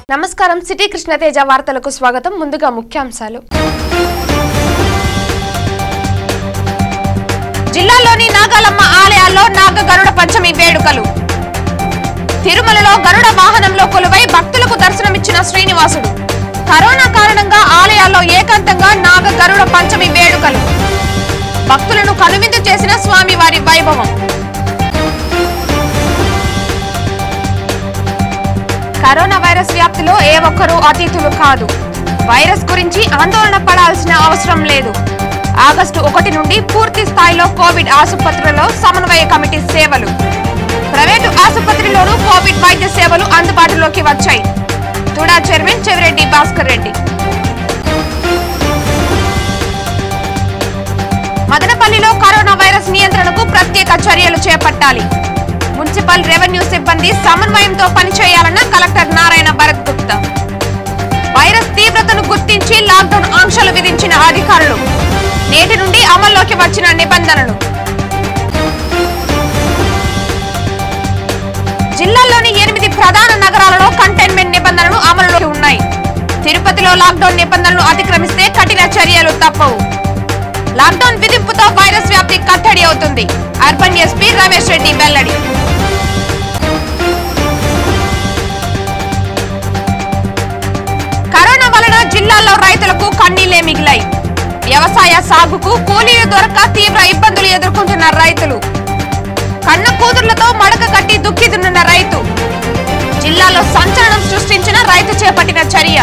నమస్కారం సిటీ కృష్ణతేజ వార్తలకు స్వాగతం ముందుగా ముఖ్యాంశాలు జిల్లాలోని నాగాలమ్మ ఆలయాల్లో నాగ గరుడ పంచమి వేడుకలు తిరుమలలో గరుడ వాహనంలో కొలువై భక్తులకు దర్శనమిచ్చిన శ్రీనివాసుడు కరోనా కారణంగా ఆలయాల్లో ఏకాంతంగా నాగ గరుడ పంచమి వేడుకలు భక్తులను కనువిందు చేసిన స్వామివారి వైభవం కరోనా వైరస్ వ్యాప్తిలో ఏ ఒక్కరూ అతీతులు కాదు వైరస్ గురించి ఆందోళన పడాల్సిన అవసరం లేదు ఆగస్టు ఒకటి నుండి పూర్తి స్థాయిలో కోవిడ్ ఆసుపత్రులలో సమన్వయ కమిటీ సేవలు ప్రైవేటు ఆసుపత్రిలోనూ కోవిడ్ వైద్య సేవలు అందుబాటులోకి వచ్చాయి తుడా చైర్మన్ చెవిరెడ్డి భాస్కర్ రెడ్డి మదనపల్లిలో కరోనా వైరస్ నియంత్రణకు ప్రత్యేక చర్యలు చేపట్టాలి మున్సిపల్ రెవెన్యూ సిబ్బంది సమన్వయంతో పనిచేయాలన్న కలెక్టర్ నారాయణ భరత్ గుప్తా వైరస్ తీవ్రతను గుర్తించి లాక్డౌన్ ఆంక్షలు విధించిన అధికారులు నేటి నుండి అమల్లోకి వచ్చిన నిబంధనలు జిల్లాలోని ఎనిమిది ప్రధాన నగరాలలో కంటైన్మెంట్ నిబంధనలు అమలులోకి ఉన్నాయి తిరుపతిలో లాక్డౌన్ నిబంధనలు అతిక్రమిస్తే కఠిన చర్యలు తప్పవు లాక్డౌన్ విధింపుతో వైరస్ వ్యాప్తి కట్టడి అవుతుంది అర్బన్ ఎస్పీ రమేష్ రెడ్డి వెల్లడి కరోనా వలన జిల్లాల్లో రైతులకు కన్నీళ్లే మిగిలాయి వ్యవసాయ సాగుకు కూలీలు దొరక తీవ్ర ఇబ్బందులు ఎదుర్కొంటున్న రైతులు కన్న కూతుర్లతో మడక కట్టి దుఃఖితున్న రైతు జిల్లాలో సంచలనం సృష్టించిన రైతు చేపట్టిన చర్య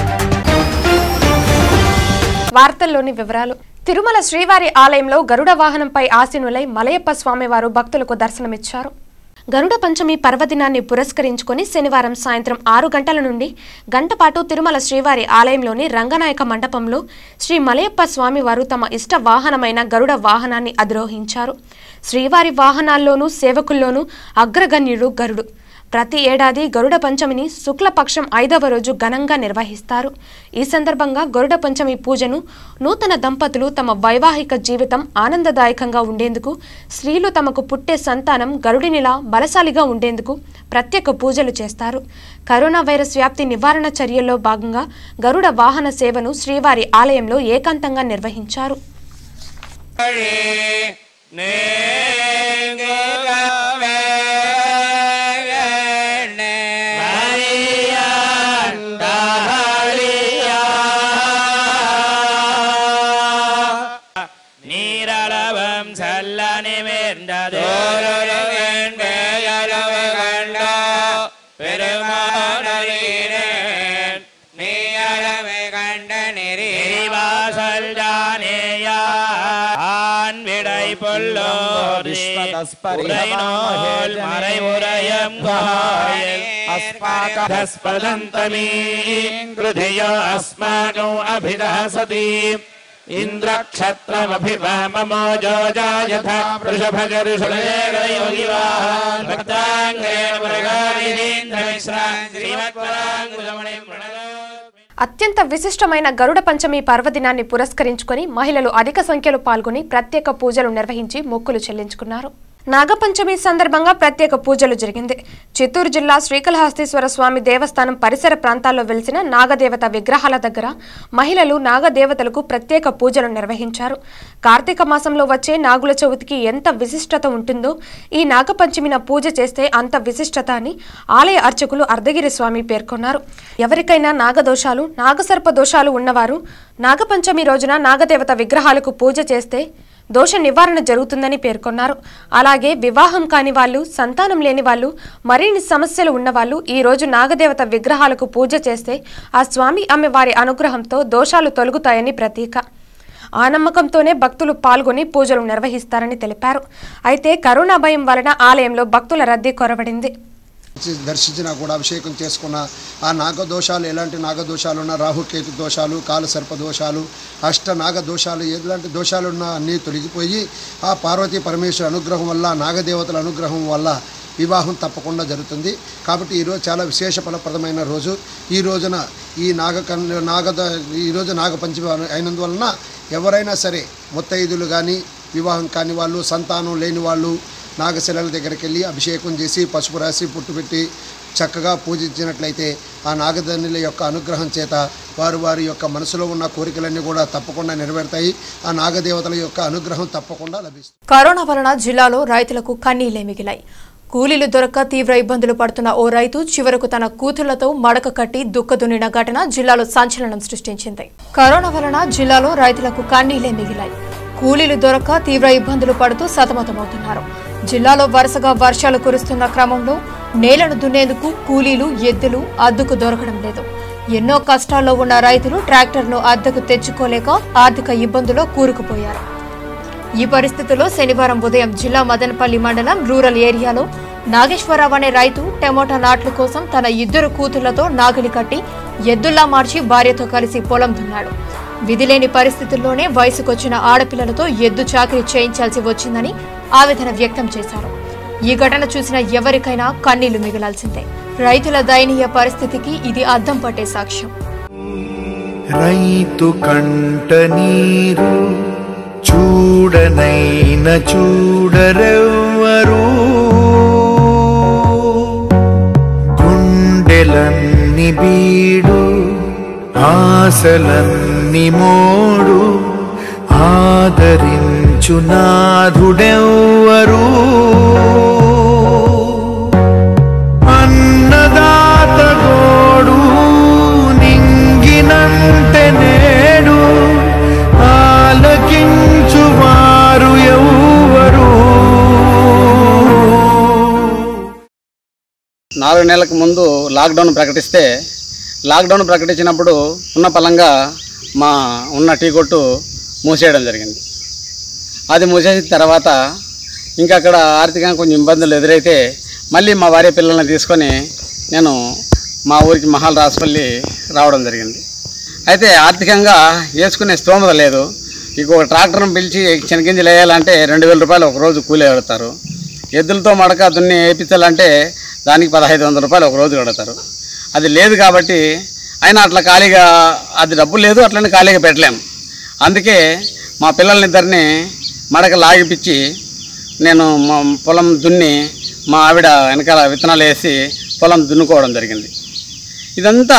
వార్తల్లోని వివరాలు తిరుమల శ్రీవారి ఆలయంలో గరుడ వాహనంపై ఆసీనులై మలయప్ప స్వామివారు భక్తులకు దర్శనమిచ్చారు గరుడ పంచమి పర్వదినాన్ని పురస్కరించుకొని శనివారం సాయంత్రం ఆరు గంటల నుండి గంట పాటు తిరుమల శ్రీవారి ఆలయంలోని రంగనాయక మండపంలో శ్రీ మలయప్ప స్వామివారు తమ ఇష్ట వాహనమైన గరుడ వాహనాన్ని అధిరోహించారు శ్రీవారి వాహనాల్లోనూ సేవకుల్లోనూ అగ్రగణ్యుడు గరుడు ప్రతి ఏడాది గరుడ పంచమిని శుక్లపక్షం ఐదవ రోజు ఘనంగా నిర్వహిస్తారు ఈ సందర్భంగా గరుడ పంచమి పూజను నూతన దంపతులు తమ వైవాహిక జీవితం ఆనందదాయకంగా ఉండేందుకు స్త్రీలు తమకు పుట్టే సంతానం గరుడినిలా బలశాలిగా ఉండేందుకు ప్రత్యేక పూజలు చేస్తారు కరోనా వైరస్ వ్యాప్తి నివారణ చర్యల్లో భాగంగా గరుడ వాహన సేవను శ్రీవారి ఆలయంలో ఏకాంతంగా నిర్వహించారు நீரளவம் செல்ல நிமிர்ந்ததோரு வேண்டையளவு கண்டோ பெருமானீரேன் நீ அளவை கண்ட நெறிவாசல் ஆண் விடை பொல்லோதி உரைநோல் மறை உரையம் கோயில் अस्माकस्पदन्तमी गृधियो अस्माकौ अभिदहसति इन्द्रक्षत्रमभिवाममोजो जायथ वृषभगरुषुलयोगिवाः भक्ताङ्गेण मृगानिरीन्द्रमिश्रान् श्रीमत्पराङ्गुलमणिं प्रणतो అత్యంత విశిష్టమైన గరుడ పంచమి పర్వదినాన్ని పురస్కరించుకొని మహిళలు అధిక సంఖ్యలో పాల్గొని ప్రత్యేక పూజలు నిర్వహించి మొక్కులు చెల్లించుకున్నారు నాగపంచమి సందర్భంగా ప్రత్యేక పూజలు జరిగింది చిత్తూరు జిల్లా శ్రీకాళహస్తీశ్వర స్వామి దేవస్థానం పరిసర ప్రాంతాల్లో వెలిసిన నాగదేవత విగ్రహాల దగ్గర మహిళలు నాగదేవతలకు ప్రత్యేక పూజలు నిర్వహించారు కార్తీక మాసంలో వచ్చే నాగుల చవితికి ఎంత విశిష్టత ఉంటుందో ఈ నాగపంచమిన పూజ చేస్తే అంత విశిష్టత అని ఆలయ అర్చకులు అర్ధగిరి స్వామి పేర్కొన్నారు ఎవరికైనా నాగదోషాలు నాగసర్ప దోషాలు ఉన్నవారు నాగపంచమి రోజున నాగదేవత విగ్రహాలకు పూజ చేస్తే దోష నివారణ జరుగుతుందని పేర్కొన్నారు అలాగే వివాహం కాని వాళ్ళు సంతానం లేని వాళ్ళు మరిన్ని సమస్యలు ఉన్నవాళ్ళు ఈ రోజు నాగదేవత విగ్రహాలకు పూజ చేస్తే ఆ స్వామి ఆమె వారి అనుగ్రహంతో దోషాలు తొలగుతాయని ప్రతీక ఆ నమ్మకంతోనే భక్తులు పాల్గొని పూజలు నిర్వహిస్తారని తెలిపారు అయితే కరోనా భయం వలన ఆలయంలో భక్తుల రద్దీ కొరవడింది దర్శి- దర్శించినా కూడా అభిషేకం చేసుకున్న ఆ నాగదోషాలు ఎలాంటి నాగదోషాలు ఉన్న రాహుకేతు దోషాలు కాలసర్ప దోషాలు అష్ట నాగ దోషాలు ఎలాంటి దోషాలు ఉన్నా అన్నీ తొలగిపోయి ఆ పార్వతీ పరమేశ్వర అనుగ్రహం వల్ల నాగదేవతల అనుగ్రహం వల్ల వివాహం తప్పకుండా జరుగుతుంది కాబట్టి ఈరోజు చాలా విశేష ఫలప్రదమైన రోజు ఈ రోజున ఈ నాగ కన్ నాగ ఈరోజు నాగపంచమి అయినందువలన ఎవరైనా సరే ముత్తైదులు కానీ వివాహం కాని వాళ్ళు సంతానం లేని వాళ్ళు నాగశిలల దగ్గరికి వెళ్ళి అభిషేకం చేసి పసుపు రాసి పుట్టు పెట్టి చక్కగా పూజించినట్లయితే ఆ నాగదన్నుల యొక్క అనుగ్రహం చేత వారు వారి యొక్క మనసులో ఉన్న కోరికలన్నీ కూడా తప్పకుండా నెరవేరుతాయి ఆ నాగదేవతల యొక్క అనుగ్రహం తప్పకుండా లభిస్తుంది కరోనా వలన జిల్లాలో రైతులకు కన్నీళ్లే మిగిలాయి కూలీలు దొరక్క తీవ్ర ఇబ్బందులు పడుతున్న ఓ రైతు చివరకు తన కూతుళ్లతో మడక కట్టి దుక్కదున్నిన ఘటన జిల్లాలో సంచలనం సృష్టించింది కరోనా వలన జిల్లాలో రైతులకు కన్నీళ్లే మిగిలాయి కూలీలు దొరక్క తీవ్ర ఇబ్బందులు పడుతూ సతమతమవుతున్నారు జిల్లాలో వరుసగా వర్షాలు కురుస్తున్న క్రమంలో నేలను దున్నేందుకు కూలీలు ఎద్దులు అద్దుకు దొరకడం లేదు ఎన్నో కష్టాల్లో ఉన్న రైతులు ట్రాక్టర్ను అద్దెకు తెచ్చుకోలేక ఆర్థిక ఇబ్బందులో కూరుకుపోయారు ఈ పరిస్థితుల్లో శనివారం ఉదయం జిల్లా మదనపల్లి మండలం రూరల్ ఏరియాలో నాగేశ్వరరావు అనే రైతు టమోటా నాట్ల కోసం తన ఇద్దరు కూతుళ్లతో నాగిలి కట్టి ఎద్దుల్లా మార్చి భార్యతో కలిసి పొలం దున్నాడు విధిలేని పరిస్థితుల్లోనే వయసుకొచ్చిన ఆడపిల్లలతో ఎద్దు చాకరీ చేయించాల్సి వచ్చిందని ఆవేదన వ్యక్తం చేశారు ఈ ఘటన చూసిన ఎవరికైనా కన్నీళ్లు మిగలాల్సిందే రైతుల దయనీయ పరిస్థితికి ఇది అద్దం పట్టే సాక్ష్యం రైతు కంట నీరు చూడనైన చూడరెవ్వరు గుండెలన్ని బీడు ఆశలన్ని మోడు ఆదరించు నాథుడెవ్వరు అన్నదాత గోడు నింగినంటే నేడు ఆలకించువారు ఎవ్వరు నాలుగు నెలలకు ముందు లాక్డౌన్ ప్రకటిస్తే లాక్డౌన్ ప్రకటించినప్పుడు ఉన్న పలంగా మా ఉన్న టీ కొట్టు మూసేయడం జరిగింది అది మూసేసిన తర్వాత ఇంకా అక్కడ ఆర్థికంగా కొంచెం ఇబ్బందులు ఎదురైతే మళ్ళీ మా భార్య పిల్లల్ని తీసుకొని నేను మా ఊరికి మహాల్ రాజపల్లి రావడం జరిగింది అయితే ఆర్థికంగా వేసుకునే స్తోమత లేదు ఇక ఒక ట్రాక్టర్ని పిలిచి శనగింజలు వేయాలంటే రెండు వేల రూపాయలు ఒక రోజు కూలీ కడతారు ఎద్దులతో మడక దున్ని వేయించాలంటే దానికి పదహైదు వందల రూపాయలు ఒక రోజు కడతారు అది లేదు కాబట్టి అయినా అట్లా ఖాళీగా అది డబ్బు లేదు అట్లనే ఖాళీగా పెట్టలేము అందుకే మా పిల్లల్నిద్దరిని మడక లాగిపిచ్చి నేను మా పొలం దున్ని మా ఆవిడ వెనకాల విత్తనాలు వేసి పొలం దున్నుకోవడం జరిగింది ఇదంతా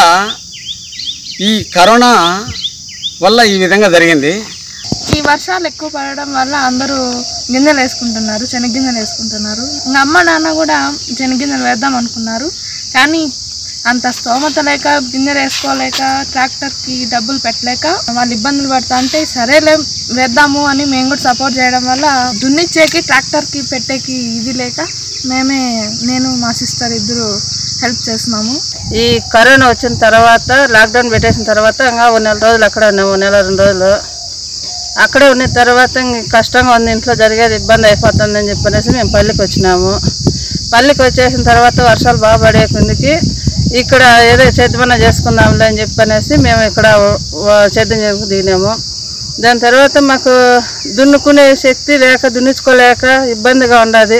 ఈ కరోనా వల్ల ఈ విధంగా జరిగింది ఈ వర్షాలు ఎక్కువ పడడం వల్ల అందరూ గింజలు వేసుకుంటున్నారు శనగ్గింజలు వేసుకుంటున్నారు ఇంకా అమ్మ నాన్న కూడా శనగ్గింజలు వేద్దాం అనుకున్నారు కానీ అంత స్తోమత లేక గింజలు వేసుకోలేక ట్రాక్టర్కి డబ్బులు పెట్టలేక వాళ్ళు ఇబ్బందులు పడతా అంటే సరేలే వేద్దాము అని మేము కూడా సపోర్ట్ చేయడం వల్ల దున్నిచ్చేకి ట్రాక్టర్కి పెట్టేకి ఇది లేక మేమే నేను మా సిస్టర్ ఇద్దరు హెల్ప్ చేస్తున్నాము ఈ కరోనా వచ్చిన తర్వాత లాక్డౌన్ పెట్టేసిన తర్వాత ఇంకా ఓ నెల రోజులు అక్కడ ఉన్నాము ఓ నెల రెండు రోజులు అక్కడే ఉన్న తర్వాత ఇంక కష్టంగా ఉంది ఇంట్లో జరిగేది ఇబ్బంది అయిపోతుందని చెప్పనేసి మేము పల్లెకి వచ్చినాము పల్లెకి వచ్చేసిన తర్వాత వర్షాలు బాగా పడే కిందకి ఇక్కడ ఏదో సేద్యమన్నా చేసుకుందాంలే అని చెప్పనేసి మేము ఇక్కడ వ- సేద్యం చేసుకు దిగినాము దాని తర్వాత మాకు దున్నుకునే శక్తి లేక దున్నించుకోలేక ఇబ్బందిగా ఉండదు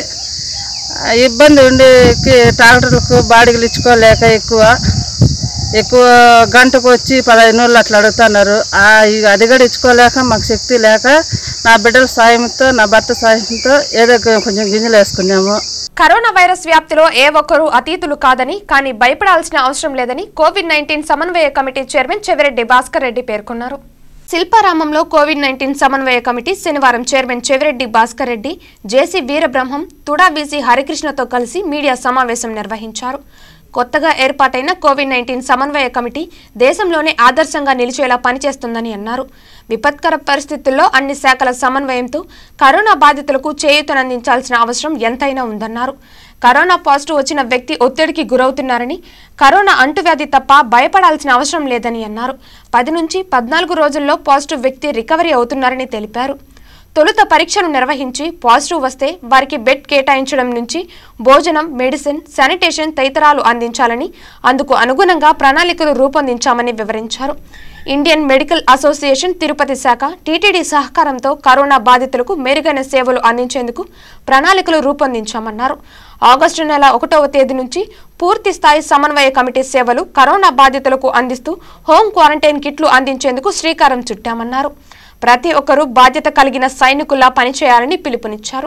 ఆ ఇబ్బంది ఉండేకి ట్రాక్టర్లకు బాడిగలు ఇచ్చుకోలేక ఎక్కువ ఎక్కువ గంటకు వచ్చి పదహైదు నూళ్ళు అట్లా అడుగుతున్నారు ఆ ఇక అది కూడా ఇచ్చుకోలేక మాకు శక్తి లేక నా బిడ్డల సాయంతో నా భర్త సాయంతో ఏదో కొంచెం గింజలు వేసుకున్నాము కరోనా వైరస్ వ్యాప్తిలో ఏ ఒక్కరూ అతీతులు కాదని కానీ భయపడాల్సిన అవసరం లేదని కోవిడ్ నైన్టీన్ సమన్వయ కమిటీ చైర్మన్ చెవిరెడ్డి భాస్కర్ రెడ్డి పేర్కొన్నారు శిల్పారామంలో కోవిడ్ నైన్టీన్ సమన్వయ కమిటీ శనివారం chairman Chevireddy Bhaskar Reddy JC Veerabrahmam TUDA VC హరికృష్ణతో కలిసి మీడియా సమావేశం నిర్వహించారు కొత్తగా ఏర్పాటైన కోవిడ్ నైన్టీన్ సమన్వయ కమిటీ దేశంలోనే ఆదర్శంగా నిలిచేలా పనిచేస్తుందని అన్నారు విపత్కర పరిస్థితుల్లో అన్ని శాఖల సమన్వయంతో కరోనా బాధితులకు చేయూతనందించాల్సిన అవసరం ఎంతైనా ఉందన్నారు కరోనా పాజిటివ్ వచ్చిన వ్యక్తి ఒత్తిడికి గురవుతున్నారని కరోనా అంటువ్యాధి తప్ప భయపడాల్సిన అవసరం లేదని అన్నారు పది నుంచి పద్నాలుగు రోజుల్లో పాజిటివ్ వ్యక్తి రికవరీ అవుతున్నారని తెలిపారు తొలుత పరీక్షలు నిర్వహించి పాజిటివ్ వస్తే వారికి బెడ్ కేటాయించడం నుంచి భోజనం మెడిసిన్ శానిటేషన్ తదితరాలు అందించాలని అందుకు అనుగుణంగా ప్రణాళికలు రూపొందించామని వివరించారు ఇండియన్ మెడికల్ అసోసియేషన్ తిరుపతి శాఖ టీటీడీ సహకారంతో కరోనా బాధితులకు మెరుగైన సేవలు అందించేందుకు ప్రణాళికలు రూపొందించామన్నారు ఆగస్టు నెల ఒకటవ తేదీ నుంచి పూర్తి స్థాయి సమన్వయ కమిటీ సేవలు కరోనా బాధితులకు అందిస్తూ హోం క్వారంటైన్ కిట్లు అందించేందుకు శ్రీకారం చుట్టామన్నారు ప్రతి ఒక్కరూ బాధ్యత కలిగిన సైనికుల్లా పనిచేయాలని పిలుపునిచ్చారు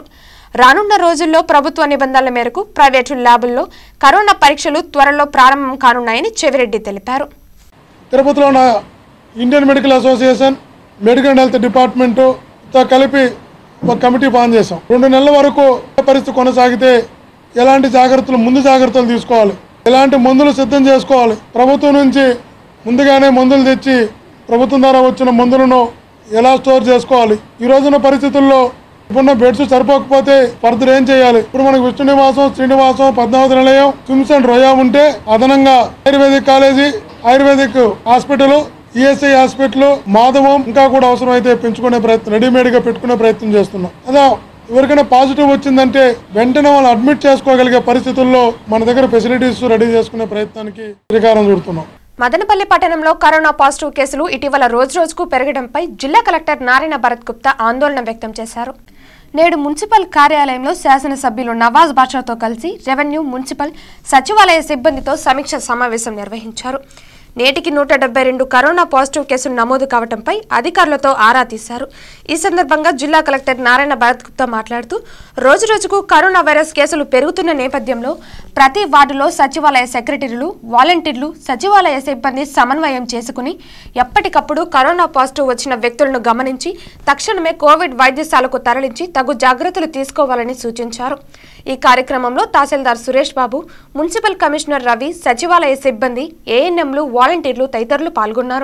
రానున్న రోజుల్లో ప్రభుత్వ నిబంధనల మేరకు ప్రైవేటు ల్యాబుల్లో కరోనా పరీక్షలు త్వరలో ప్రారంభం కానున్నాయని చెవిరెడ్డి తెలిపారు తిరుపతిలో ఉన్న Indian Medical Association medical and health డిపార్ట్మెంటుతో కలిపి ఒక కమిటీ ఫామ్ చేశాం రెండు నెలల వరకు పరిస్థితి కొనసాగితే ఎలాంటి జాగ్రత్తలు ముందు జాగ్రత్తలు తీసుకోవాలి ఎలాంటి మందులు సిద్ధం చేసుకోవాలి ప్రభుత్వం నుంచి ముందుగానే మందులు తెచ్చి ప్రభుత్వం ద్వారా వచ్చిన మందులను ఎలా స్టోర్ చేసుకోవాలి ఈ రోజున పరిస్థితుల్లో ఇప్పుడున్న బెడ్స్ సరిపోకపోతే ఫర్దర్ ఏం చేయాలి ఇప్పుడు మనకు విష్ణు నివాసం శ్రీనివాసం పద్మావతి నిలయం స్విమ్స్ అండ్ రొయా ఉంటే అదనంగా ayurvedic college ayurvedic hospital ESI hospital Madhavam ఇంకా కూడా అవసరం అయితే పెంచుకునే ప్రయత్నం రెడీమేడ్ గా పెట్టుకునే ప్రయత్నం చేస్తున్నాం అదే ఎవరికైనా పాజిటివ్ వచ్చిందంటే వెంటనే వాళ్ళు అడ్మిట్ చేసుకోగలిగే పరిస్థితుల్లో మన దగ్గర ఫెసిలిటీస్ రెడీ చేసుకునే ప్రయత్నానికి శ్రీకారం చుడుతున్నాం మదనపల్లి పట్టణంలో కరోనా పాజిటివ్ కేసులు ఇటీవల రోజురోజుకు పెరగడంపై జిల్లా కలెక్టర్ నారాయణ భరత్ గుప్తా ఆందోళన వ్యక్తం చేశారు నేడు మున్సిపల్ కార్యాలయంలో శాసనసభ్యులు నవాజ్ బాషాతో కలిసి రెవెన్యూ మున్సిపల్ సచివాలయ సిబ్బందితో సమీక్ష సమావేశం నిర్వహించారు నేటికి నూట డెబ్బై రెండు కరోనా పాజిటివ్ కేసులు నమోదు కావడంపై అధికారులతో ఆరా తీశారు ఈ సందర్భంగా జిల్లా కలెక్టర్ నారాయణ భరత్ గుప్తా మాట్లాడుతూ రోజురోజుకు కరోనా వైరస్ కేసులు పెరుగుతున్న నేపథ్యంలో ప్రతి వార్డులో సచివాలయ సెక్రటరీలు వాలంటీర్లు సచివాలయ సిబ్బంది సమన్వయం చేసుకుని ఎప్పటికప్పుడు కరోనా పాజిటివ్ వచ్చిన వ్యక్తులను గమనించి తక్షణమే కోవిడ్ వైద్యశాలకు తరలించి తగు జాగ్రత్తలు తీసుకోవాలని సూచించారు ఈ కార్యక్రమంలో తహసీల్దార్ సురేష్ బాబు మున్సిపల్ కమిషనర్ రవి సచివాలయ సిబ్బంది ఏఎన్ఎంలు వాలంటీర్లు తదితరులు పాల్గొన్నారు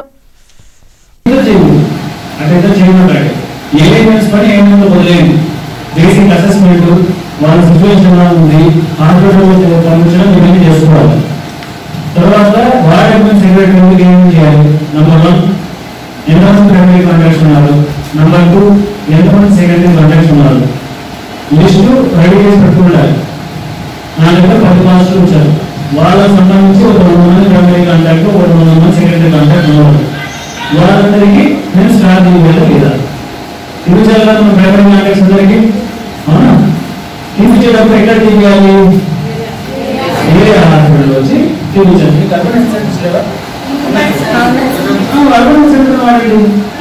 అంటే ఏదో చేయమంటాడు ఏఎంఎస్ పని ఏమైందో వదిలేయండి బేసిక్ అసెస్మెంట్ వాళ్ళ సిచ్యువేషన్ ఎలా ఉంది హాస్పిటల్ పంపించడం ఇవన్నీ చేసుకోవాలి తర్వాత వార్డ్ ఎంఎన్ సెక్రటరీ ఏం చేయాలి నంబర్ వన్ ఎంతమంది ప్రైమరీ కాంటాక్ట్స్ ఉన్నారు నంబర్ టూ ఎంతమంది సెక్రటరీ కాంటాక్ట్స్ ఉన్నారు లిస్టు రెడీ చేసి పెట్టుకుంటారు నా దగ్గర పది మాస్టర్లు వచ్చారు వాళ్ళకి సంబంధించి ఒక రెండు మంది ప్రైమరీ కాంటాక్ట్ ఒక రెండు మంది సెక్రటరీ కాంటాక్ట్ ఉన్నారు వాళ్ళందరికీ నేను స్టార్ట్ చేయాలి లేదా చూపించాలి మన ప్రైమరీ కాంటాక్ట్స్ అందరికీ అవునా చూపించేటప్పుడు ఎక్కడ తీయాలి ఏరియా హాస్పిటల్ వచ్చి చూపించాలి మీకు అర్బన్ సెంటర్స్ లేవా అర్బన్ సెంటర్ వాడండి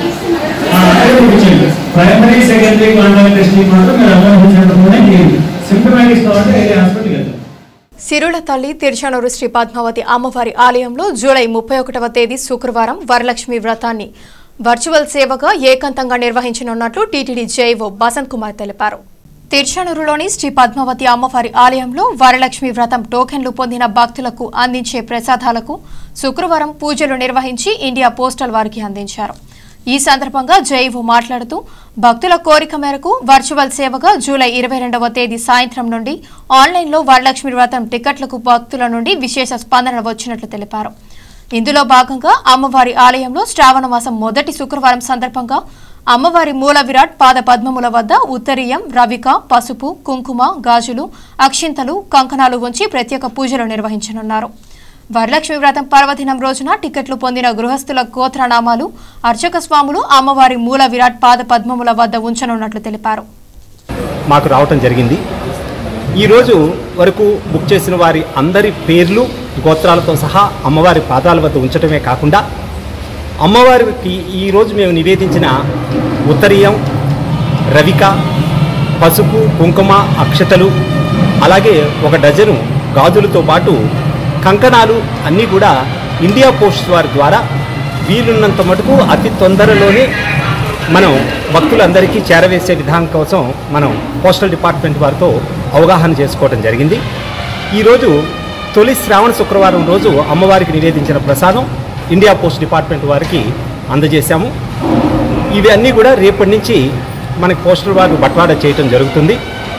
అదే చూపించండి ప్రైమరీ సెకండరీ కాంటాక్ట్ టెస్టింగ్ మాత్రం మీరు అర్బన్ సెంటర్లోనే చేయండి సింటమాటిక్స్ కావాలంటే ఏరియా హాస్పిటల్కి వెళ్తాం సిరుల తల్లి తిరుచానూరు శ్రీ పద్మావతి అమ్మవారి ఆలయంలో జూలై ముప్పై ఒకటవ తేదీ శుక్రవారం వరలక్ష్మి వ్రతాన్ని వర్చువల్ సేవగా ఏకాంతంగా నిర్వహించనున్నట్లు టీటీడీ జేఈఓ బసంత్ కుమార్ తెలిపారు తిరుచానూరులోని శ్రీ పద్మావతి అమ్మవారి ఆలయంలో వరలక్ష్మి వ్రతం టోకెన్లు పొందిన భక్తులకు అందించే ప్రసాదాలకు శుక్రవారం పూజలు నిర్వహించి ఇండియా పోస్టల్ వారికి అందించారు ఈ సందర్భంగా జైవు మాట్లాడుతూ భక్తుల కోరిక మేరకు వర్చువల్ సేవగా జూలై ఇరవై రెండవ తేదీ సాయంత్రం నుండి ఆన్లైన్లో వరలక్ష్మి వ్రతం టికెట్లకు భక్తుల నుండి విశేష స్పందన వచ్చినట్లు తెలిపారు ఇందులో భాగంగా అమ్మవారి ఆలయంలో శ్రావణ మాసం మొదటి శుక్రవారం సందర్భంగా అమ్మవారి మూల విరాట్ పాద పద్మముల వద్ద ఉత్తరీయం రవిక పసుపు కుంకుమ గాజులు అక్షింతలు కంకణాలు ఉంచి ప్రత్యేక పూజలు నిర్వహించనున్నారు వరలక్ష్మి వ్రతం పర్వదినం రోజున టికెట్లు పొందిన గృహస్థుల గోత్రనామాలు అర్చక స్వాములు అమ్మవారి మూల విరాట్ పాద పద్మముల వద్ద ఉంచనున్నట్లు తెలిపారు మాకు రావటం జరిగింది ఈరోజు వరకు బుక్ చేసిన వారి అందరి పేర్లు గోత్రాలతో సహా అమ్మవారి పాదాల వద్ద ఉంచటమే కాకుండా అమ్మవారికి ఈరోజు మేము నివేదించిన ఉత్తరీయం రవిక పసుపు కుంకుమ అక్షతలు అలాగే ఒక డజను గాజులతో పాటు కంకణాలు అన్నీ కూడా ఇండియా పోస్ట్ వారి ద్వారా వీలున్నంత మటుకు అతి తొందరలోనే మనం భక్తులందరికీ చేరవేసే విధానం కోసం మనం పోస్టల్ డిపార్ట్మెంట్ వారితో అవగాహన చేసుకోవడం జరిగింది ఈరోజు తొలి శ్రావణ శుక్రవారం రోజు అమ్మవారికి నివేదించిన ప్రసాదం ఇండియా పోస్ట్ డిపార్ట్మెంట్ వారికి అందజేశాము ఇవి అన్నీ కూడా రేపటి నుంచి మనకి పోస్టల్ వారు బట్వాడ చేయటం జరుగుతుంది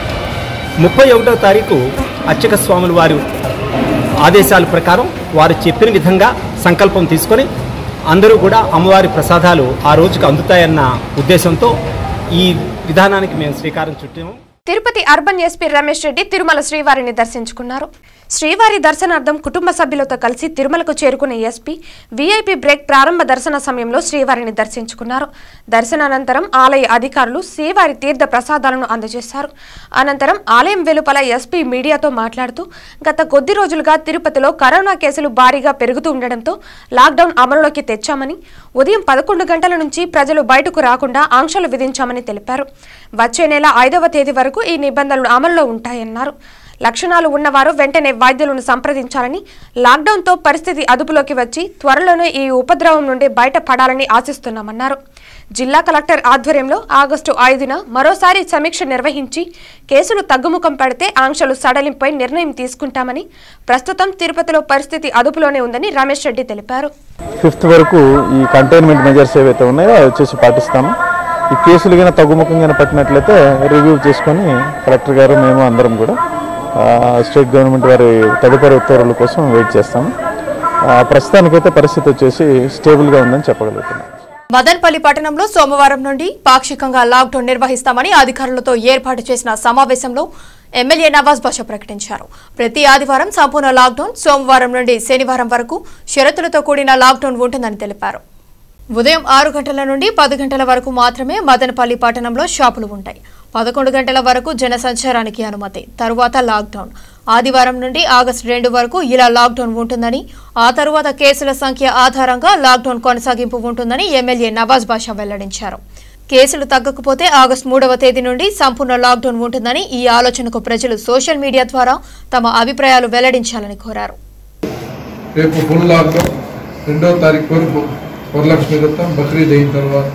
ముప్పై ఒకటో తారీఖు అర్చక స్వాముల వారు ఆదేశాల ప్రకారం వారు చెప్పిన విధంగా సంకల్పం తీసుకొని అందరూ కూడా అమ్మవారి ప్రసాదాలు ఆ రోజుకు అందుతాయన్న ఉద్దేశంతో ఈ విధానానికి మేము శ్రీకారం చుట్టాము తిరుపతి అర్బన్ ఎస్పీ రమేష్ రెడ్డి తిరుమల శ్రీవారిని దర్శించుకున్నారు శ్రీవారి దర్శనార్థం కుటుంబ సభ్యులతో కలిసి తిరుమలకు చేరుకున్న ఎస్పీ వీఐపీ బ్రేక్ ప్రారంభ దర్శన సమయంలో శ్రీవారిని దర్శించుకున్నారు దర్శనానంతరం ఆలయ అధికారులు శ్రీవారి తీర్థ ప్రసాదాలను అందజేశారు అనంతరం ఆలయం వెలుపల ఎస్పీ మీడియాతో మాట్లాడుతూ గత కొద్ది రోజులుగా తిరుపతిలో కరోనా కేసులు భారీగా పెరుగుతూ ఉండడంతో లాక్డౌన్ అమలులోకి తెచ్చామని ఉదయం పదకొండు గంటల నుంచి ప్రజలు బయటకు రాకుండా ఆంక్షలు విధించామని తెలిపారు వచ్చే నెల ఐదవ తేదీ వరకు వరకు ఈ నిబంధనలు అమల్లో ఉంటాయన్నారు లక్షణాలు ఉన్నవారు వెంటనే వైద్యులను సంప్రదించాలని లాక్డౌన్తో పరిస్థితి అదుపులోకి వచ్చి త్వరలోనే ఈ ఉపద్రవం నుండి బయటపడాలని ఆశిస్తున్నామన్నారు జిల్లా కలెక్టర్ ఆధ్వర్యంలో ఆగస్టు ఐదున మరోసారి సమీక్ష నిర్వహించి కేసులు తగ్గుముఖం పడితే ఆంక్షలు సడలింపై నిర్ణయం తీసుకుంటామని ప్రస్తుతం తిరుపతిలో పరిస్థితి అదుపులోనే ఉందని రమేష్ రెడ్డి తెలిపారు ఫిఫ్త్ వరకు ఈ కంటైన్మెంట్ మెజర్స్ ఏవైతే ఉన్నాయో అవి వచ్చేసి పాటిస్తాము ఈ కేసులు కానీ తగ్గుముఖంగా పట్టినట్లయితే రివ్యూ చేసుకొని కలెక్టర్ గారు మేము అందరం కూడా ఆ, స్టేట్ గవర్నమెంట్ వారి తదుపరి ఉత్తర్వుల కోసం వెయిట్ చేస్తాము ఆ, ప్రస్తుతానికైతే పరిస్థితి వచ్చేసి స్టేబుల్గా ఉందని చెప్పగలుగుతున్నాం మదన్పల్లి పట్టణంలో సోమవారం నుండి పాక్షికంగా లాక్డౌన్ నిర్వహిస్తామని అధికారులతో ఏర్పాటు చేసిన సమావేశంలో ఎమ్మెల్యే నవాజ్ బాషా ప్రకటించారు ప్రతి ఆదివారం సంపూర్ణ లాక్డౌన్ సోమవారం నుండి శనివారం వరకు షరతులతో కూడిన లాక్డౌన్ ఉంటుందని తెలిపారు ఉదయం ఆరు గంటల నుండి పది గంటల వరకు మాత్రమే మదనపల్లి పట్టణంలో షాపులు ఉంటాయి పదకొండు గంటల వరకు జన సంచారానికి అనుమతి తరువాత లాక్డౌన్ ఆదివారం నుండి ఆగస్టు రెండు వరకు ఇలా లాక్డౌన్ ఉంటుందని ఆ తరువాత కేసుల సంఖ్య ఆధారంగా లాక్డౌన్ కొనసాగింపు ఉంటుందని ఎమ్మెల్యే నవాజ్ బాషా వెల్లడించారు కేసులు తగ్గకపోతే ఆగస్టు మూడవ తేదీ నుండి సంపూర్ణ లాక్డౌన్ ఉంటుందని ఈ ఆలోచనకు ప్రజలు సోషల్ మీడియా ద్వారా తమ అభిప్రాయాలు వెల్లడించాలని కోరారు రేపు ఫుల్ లాక్డౌన్ రెండవ తారీఖు వరకు వరలక్ష్మి వ్రతం బక్రీద్ అయిన తర్వాత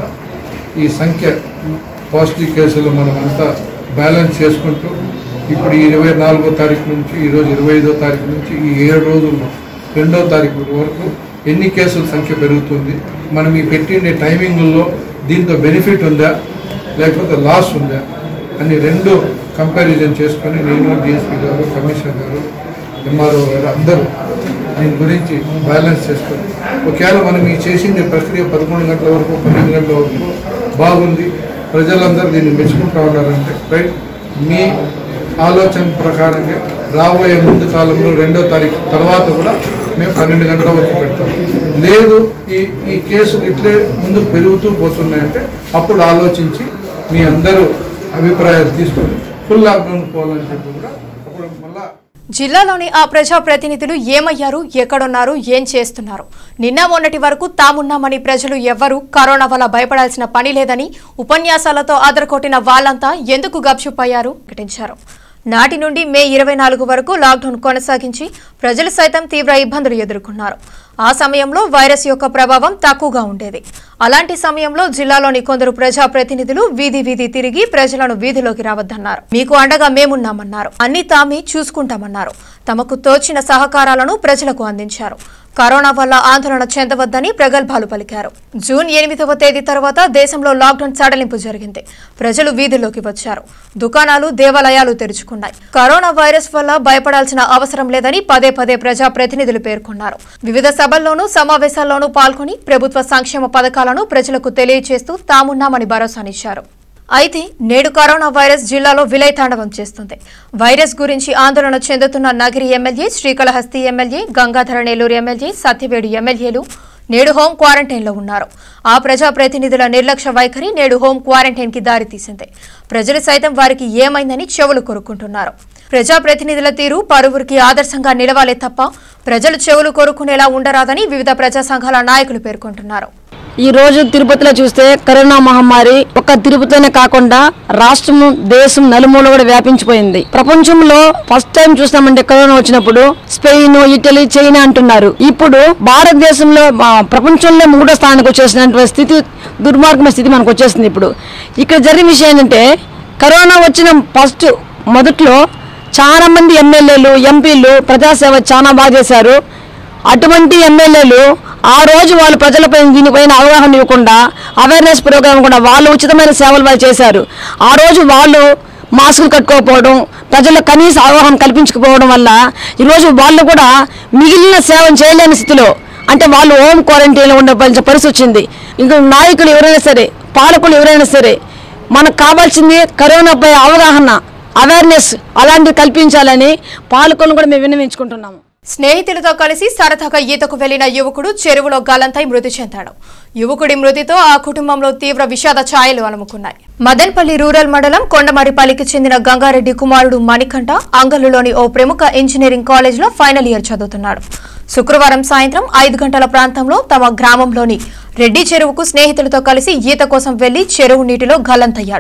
ఈ సంఖ్య పాజిటివ్ కేసులు మనం అంతా బ్యాలెన్స్ చేసుకుంటూ ఇప్పుడు ఈ ఇరవై నాలుగో తారీఖు నుంచి ఈరోజు ఇరవై ఐదో తారీఖు నుంచి ఈ ఏడు రోజుల్లో రెండో తారీఖు వరకు ఎన్ని కేసుల సంఖ్య పెరుగుతుంది మనం ఈ పెట్టిన టైమింగ్లో దీంతో బెనిఫిట్ ఉందా లేకపోతే లాస్ ఉందా అని రెండు కంపారిజన్ చేసుకొని నేను డిఎస్పీ గారు కమిషనర్ గారు ఎంఆర్ఓ గారు అందరూ దీని గురించి బ్యాలెన్స్ చేసుకొని ఒకవేళ మనం ఈ చేసిన ప్రక్రియ పదకొండు గంటల వరకు పన్నెండు గంటల వరకు బాగుంది ప్రజలందరూ దీన్ని మెచ్చుకుంటా ఉన్నారంటే రైట్ మీ ఆలోచన ప్రకారంగా రాబోయే ముందు కాలంలో రెండో తారీఖు తర్వాత కూడా మేము పన్నెండు గంటల వరకు పెడతాం లేదు ఈ ఈ కేసులు ఇట్లే ముందుకు పెరుగుతూ పోతున్నాయంటే అప్పుడు ఆలోచించి మీ అందరూ అభిప్రాయాలు తీసుకొని ఫుల్ లాక్డౌన్ పోవాలని చెప్పి కూడా అప్పుడు మళ్ళా జిల్లాలోని ఆ ప్రజా ప్రతినిధులు ఏమయ్యారు ఎక్కడున్నారు ఏం చేస్తున్నారు నిన్న మొన్నటి వరకు తామున్నామని ప్రజలు ఎవ్వరూ కరోనా వల్ల భయపడాల్సిన పని లేదని ఉపన్యాసాలతో అదరకొట్టిన వాళ్ళంతా ఎందుకు గప్చుపయ్యారు ప్రకటించారు నాటి నుండి మే ఇరవై నాలుగు వరకు లాక్డౌన్ కొనసాగించి ప్రజలు సైతం తీవ్ర ఇబ్బందులు ఎదుర్కొన్నారు ఆ సమయంలో వైరస్ యొక్క ప్రభావం తక్కువగా ఉండేది అలాంటి సమయంలో జిల్లాలోని కొందరు ప్రజా ప్రతినిధులు వీధి వీధి తిరిగి ప్రజలను వీధిలోకి రావద్దన్నారు మీకు అండగా మేమున్నామన్నారు అన్ని తామి చూసుకుంటామన్నారు తమకు తోచిన సహకారాలను ప్రజలకు అందించారు కరోనా వల్ల ఆందోళన చెందవద్దని ప్రగల్భాలు పలికారు జూన్ ఎనిమిదవ తేదీ తర్వాత దేశంలో లాక్డౌన్ సడలింపు జరిగింది ప్రజలు వీధుల్లోకి వచ్చారు దుకాణాలు దేవాలయాలు తెరుచుకున్నాయి కరోనా వైరస్ వల్ల భయపడాల్సిన అవసరం లేదని పదే పదే ప్రజా ప్రతినిధులు పేర్కొన్నారు వివిధ సభల్లోనూ సమావేశాల్లోనూ పాల్గొని ప్రభుత్వ సంక్షేమ పథకాలను ప్రజలకు తెలియజేస్తూ తామున్నామని భరోసానిచ్చారు అయితే నేడు కరోనా వైరస్ జిల్లాలో విలయతాండవం చేస్తుంది వైరస్ గురించి ఆందోళన చెందుతున్న Nagari MLA Srikalahasti MLA Gangadhara Nellore MLA Satyavedu ఎమ్మెల్యేలు నేడు హోం క్వారంటైన్లో ఉన్నారు ఆ ప్రజా ప్రతినిధుల నిర్లక్ష్య వైఖరి నేడు హోం క్వారంటైన్కి దారితీసింది ప్రజలు సైతం వారికి ఏమైందని చెవులు కొరుక్కుంటున్నారు ప్రజా ప్రతినిధుల తీరు పరువురికి ఆదర్శంగా నిలవాలే తప్ప ప్రజలు చెవులు కొరుక్కునేలా ఉండరాదని వివిధ ప్రజా సంఘాల నాయకులు పేర్కొంటున్నారు ఈ రోజు తిరుపతిలో చూస్తే కరోనా మహమ్మారి ఒక్క తిరుపతిలోనే కాకుండా రాష్ట్రము దేశం నలుమూల కూడా వ్యాపించిపోయింది ప్రపంచంలో ఫస్ట్ టైం చూస్తామంటే కరోనా వచ్చినప్పుడు స్పెయిన్ ఇటలీ చైనా అంటున్నారు ఇప్పుడు భారతదేశంలో ఆ, ప్రపంచంలో మూడో స్థానానికి వచ్చేసినటువంటి స్థితి దుర్మార్గమైన స్థితి మనకు వచ్చేసింది ఇప్పుడు ఇక్కడ జరిగిన విషయం ఏంటంటే కరోనా వచ్చిన ఫస్ట్ మొదట్లో చాలా మంది ఎమ్మెల్యేలు ఎంపీలు ప్రజాసేవ చాలా బాగా చేశారు అటువంటి ఎమ్మెల్యేలు ఆ రోజు వాళ్ళు ప్రజలపై దీనిపైన అవగాహన ఇవ్వకుండా అవేర్నెస్ ప్రోగ్రామ్ కూడా వాళ్ళు ఉచితమైన సేవలు వాళ్ళు చేశారు ఆ రోజు వాళ్ళు మాస్కులు కట్టుకోకపోవడం ప్రజలకు కనీస అవగాహన కల్పించకపోవడం వల్ల ఈరోజు వాళ్ళు కూడా మిగిలిన సేవ చేయలేని స్థితిలో అంటే వాళ్ళు హోమ్ క్వారంటైన్లో ఉండవలసిన పరిస్థితి వచ్చింది ఇంకా నాయకులు ఎవరైనా సరే పాలకులు ఎవరైనా సరే మనకు కావాల్సింది కరోనాపై అవగాహన అవేర్నెస్ అలాంటివి కల్పించాలని పాలకులను కూడా మేము విన్నవించుకుంటున్నాము స్నేహితులతో కలిసి సరదాగా ఈతకు వెళ్లిన యువకుడు చెరువులో గల్లంతై మృతి చెందాడు యువకుడి మృతితో ఆ కుటుంబంలో తీవ్ర విషాద ఛాయలు అలుముకున్నాయి మదన్పల్లి రూరల్ మండలం కొండమారిపల్లికి చెందిన గంగారెడ్డి కుమారుడు మణికంఠ అంగల్లులోని ఓ ప్రముఖ ఇంజనీరింగ్ కాలేజీలో ఫైనల్ ఇయర్ చదువుతున్నాడు శుక్రవారం సాయంత్రం ఐదు గంటల ప్రాంతంలో తమ గ్రామంలోని రెడ్డి చెరువుకు స్నేహితులతో కలిసి ఈత కోసం వెళ్లి చెరువు నీటిలో గల్లంతయ్యాడు